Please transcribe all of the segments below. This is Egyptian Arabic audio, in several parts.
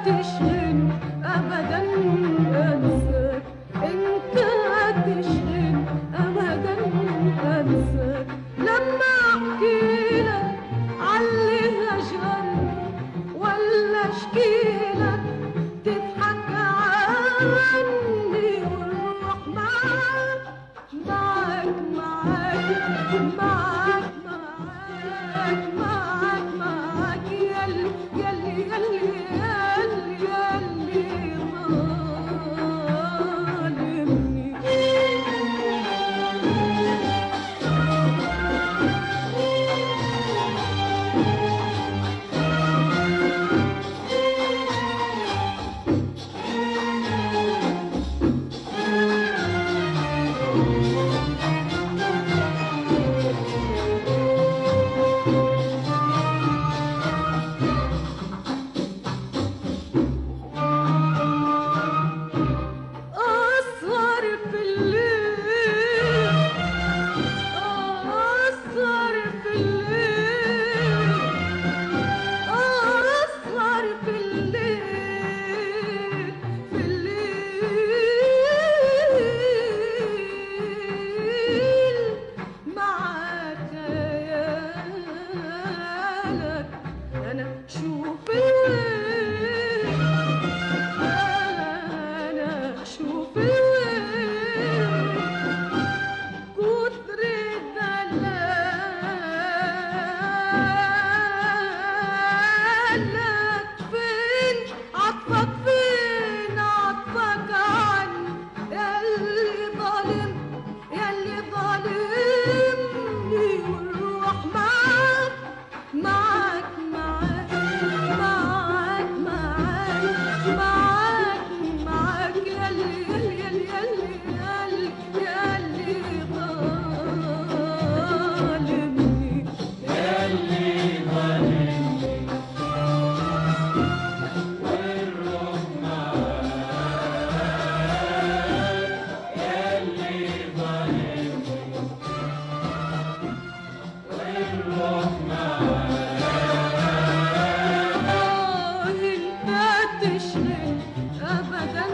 تشغل ابدا انساك انت تشغل ابدا انساك لما احكي لك علي هجرني ولا اشكي لك تضحك عني والروح معاك معاك معاك معاك معاك معاك معاك يلي يلي يلي يلي يلي ظالمني أسهر في الليل أسهر في الليل أسهر في الليل في الليل مع خيالك أنا شوف الويل أنا شوف الويل كتر دلالك فين عطفك فين عطفك عني ياللي ظالم ياللي ظالمني والروح معاك معاك معاك معاك معاك معاك معاك ياللي ياللي ياللي ياللي ياللي ياللي ظالمني آه انت تشغل ابدا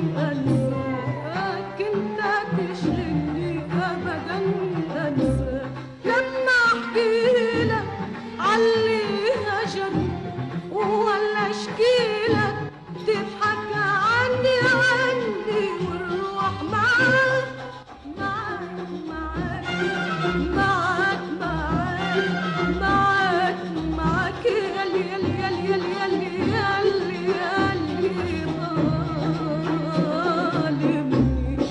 انساك انت تشغلني ابدا انساك لما احكي لك علي هجرني ولا اشكي لك تضحك عني عني والروح معاك معاك معاك معاك معاك معاك يلي يلي يلي يلي يلي يلي يلي ظالمني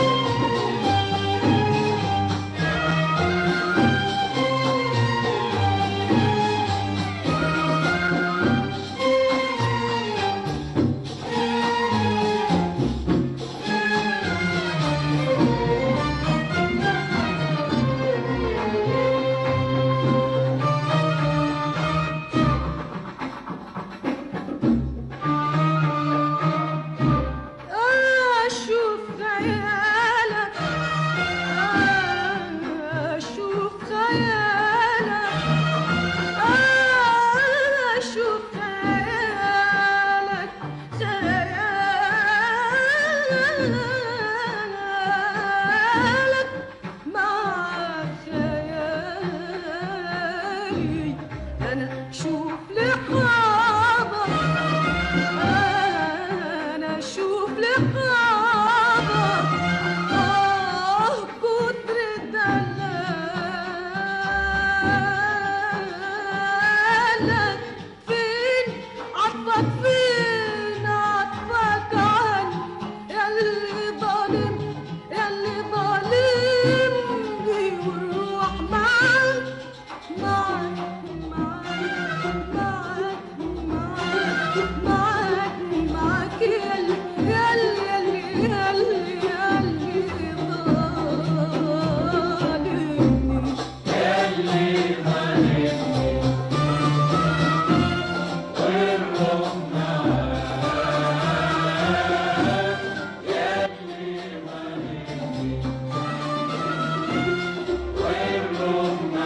أشوف خيالك أشوف خيالك أشوف خيالك خيالك مع خيالي أنا شوف لحظة أنا أشوف لحظة آه كتر دلالك فين عطفك فين عطفك عني ياللي ظالم ياللي ظالمني والروح معاك معاك معاك معاك معاك معاك ياللي ياللي ياللي ياللي ياللي ظالمني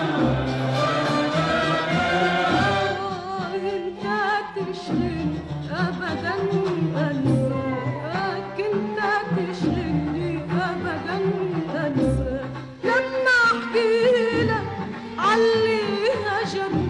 انت تشغل ابدا انساك انت تشغلني ابدا انساك لما احكي لك علي هجرني